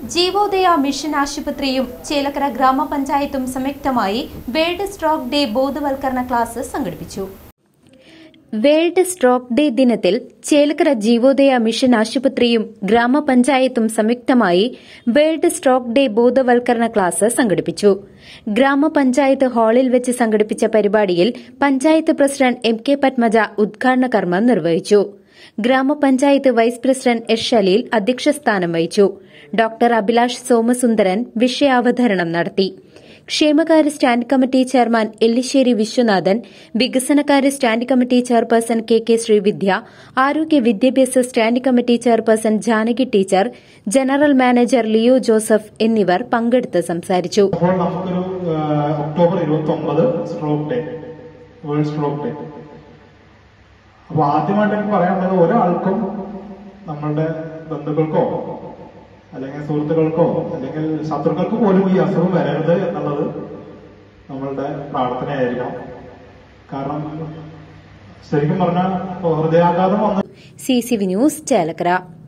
ജീവോദയ mission ആശുപത്രിയും ചേലക്കര ഗ്രാമപഞ്ചായത്തും സംയുക്തമായി വേൾഡ് സ്ട്രോക്ക് ഡേ ബോധവൽക്കരണ ക്ലാസ് സംഘടിപ്പിച്ചു വേൾഡ് സ്ട്രോക്ക് ഡേ ദിനത്തിൽ ചേലക്കര ജീവോദയ മിഷൻ ആശുപത്രിയും ഗ്രാമപഞ്ചായത്തും സംയുക്തമായി വേൾഡ് സ്ട്രോക്ക് ഡേ ബോധവൽക്കരണ ക്ലാസ് സംഘടിപ്പിച്ചു ഗ്രാമപഞ്ചായത്ത് ഹാളിൽ വെച്ച് സംഘടിപ്പിച്ച പരിപാടിയിൽ panchayat president M K Padmaja ഉദ്ഘാടന കർമ്മം നിർവഹിച്ചു ഗ്രാമപഞ്ചായത്ത് വൈസ് പ്രസിഡന്റ് എസ് ഷലീൽ അധ്യക്ഷസ്ഥാനം വഹിച്ചു ഡോക്ടർ അഭിലാഷ് സോമസുന്ദരൻ വിഷയാവതരണം നടത്തി ക്ഷേമകാര്യ stand committee chairman Ellissery Viswanathan വികസനകാര്യ stand committee chairperson K K Sreevidya ആരോഗ്യ വിദ്യാഭ്യാസ stand committee chairperson Janaki teacher general manager Leo Joseph എന്നിവർ പങ്കെടുത്ത് സംസാരിച്ചു അപ്പോൾ നമുക്കൊരു ആ, ഒക്ടോബർ ഇരുപത്തി ഒമ്പത് stroke day world stroke day അപ്പൊ ആദ്യമായിട്ട് എനിക്ക് പറയാനുള്ളത് ഒരാൾക്കും നമ്മളുടെ ബന്ധുക്കൾക്കോ അല്ലെങ്കിൽ സുഹൃത്തുക്കൾക്കോ അല്ലെങ്കിൽ ശത്രുക്കൾക്ക് പോലും ഈ അസുഖം വരരുത് എന്നുള്ളത് നമ്മളുടെ പ്രാർത്ഥനയായിരിക്കണം കാരണം ശരിക്കും പറഞ്ഞാൽ ഇപ്പൊ ഹൃദയാഘാതം വന്ന് C C V news Chelakkara